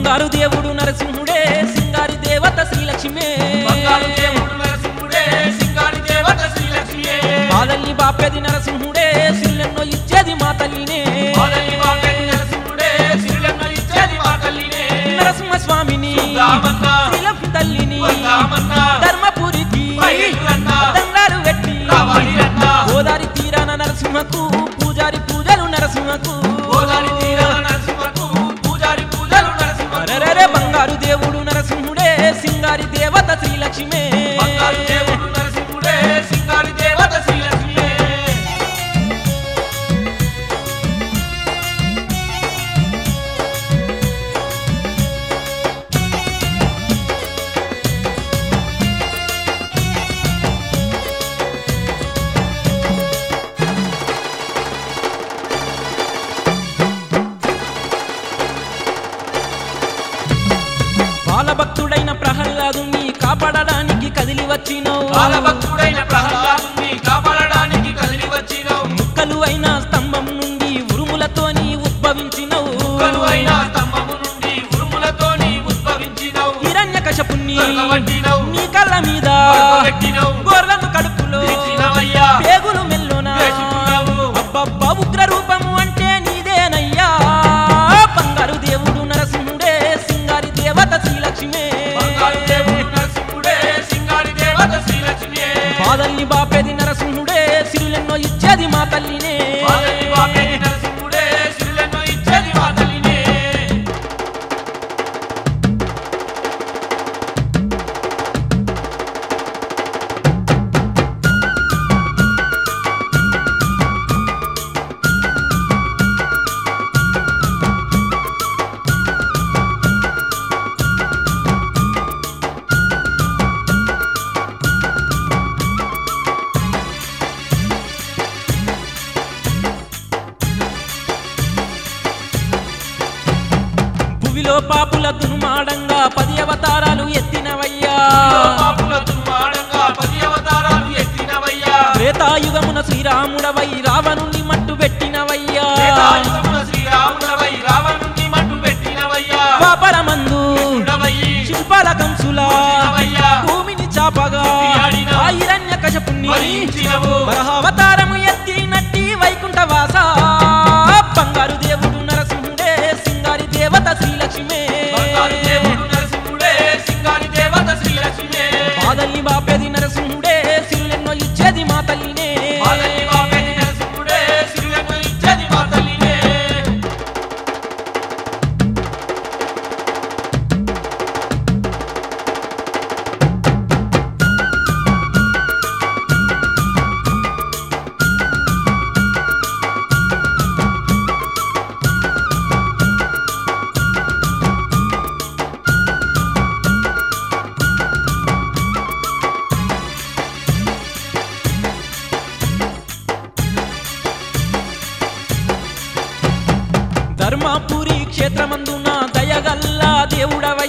బంగారు దేవుడు నరసింహుడే సింగారి దేవత శ్రీలక్ష్మే బంగారు దేవుడు నరసింహుడే సింగారి దేవత శ్రీలక్ష్మియే బాలల్ని బాపేది నరసింహుడే సిల్లెన్నో ఇచ్చేది మా తల్లినే మొదలి వాకటి నరసింహుడే సిరులెన్నో ఇచ్చేది మా తల్లినే నరసింహ స్వామిని రామన్న శ్రీలక్ష్మి తల్లిని రామన్న ధర్మపురికి పైరులన్న దండాలు పెట్టి రావణిరన్న గోదారి తీరాన నరసింహకు పూజారి పూజలు నరసింహకు గోదావరి తీరాల నరసింహకు పూజారి పూజలు నరసింహకు అరెరెరె బంగారు దేవుడు నరసింహుడే సింగారి దేవత శ్రీలక్ష్మే బంగారు దేవుడు నరసింహుడే సింగారి దేవత శ్రీలక్ష్మియే బాలభక్తుడైన ప్రహ్లాదుని కాపాడడానికి కదిలి వచ్చినవు బాలభక్తుడైన ప్రహ్లాదుని కాపాడడానికి కదిలి వచ్చినవు ముక్కలు అయిన స్తంభం నుండి ఉరుములతోని ఉద్భవించినవు ముక్కలు అయిన స్తంభము నుండి ఉరుములతోని ఉద్భవించినవు హిరణ్య కశపుణ్ణి దొరకబట్టినవు నీ కళ్ళ మీద పెట్టినవు గోర్లను కడుపులో తెచ్చినవయ్యా పేగులు మెల్లోనా వేసుకున్నావు. అబ్బబ్బ ఉగ్ర రూపము అంటే నీదేనయ్యా బంగారు దేవుడు నరసింహుడే సింగారి దేవత శ్రీలక్ష్మే బంగారు దేవుడు నరసింహుడే సింగారి దేవత శ్రీలక్ష్మియే బాధల్ని బాపేది నరసింహుడే సిరులెన్నో ఇచ్చేది మా తల్లినే బాలని వాపేటి నరసింహుడే సిరులెన్నో ఇచ్చేది మా తల్లినే భువిలో పాపుల దుర్మాడంగా పది అవతారాలు ఎత్తినవయ్యా పాపుల దుర్మార్గంగా పది అవతారాలు ఎత్తినవయ్యా త్రేతాయుగమున శ్రీరాముడవై రావణుని మట్టు పెట్టినవయ్యా త్రేతాయుగమున శ్రీరాముడవై రావణుని మట్టు పెట్టినవయ్యా పాపరమందు ఉండవయ్యి శిల్పాల కంసులా వచ్చినవయ్యా భూమిని చాపగా కొనియాడిన ఆ హిరణ్య కశపుణ్ణి వరించినవు వరహావతారము ఎత్తి నట్టి వైకుంఠవాస బంగారు దేవుడు నరసింహుడే సింగారి దేవత శ్రీలక్ష్మే బంగారు దేవుడు నరసింహుడే సింగారి దేవత శ్రీలక్ష్మియే బాధల్ని బాపేది నరసింహుడే సిరులెన్నో ఇచ్చేది మా తల్లినే బాలని వాపేటి నరసింహుడే సిరులెన్నో ఇచ్చేది మా తల్లినే ధర్మపురి క్షేత్రమందున దయగల్లా దేవుడవ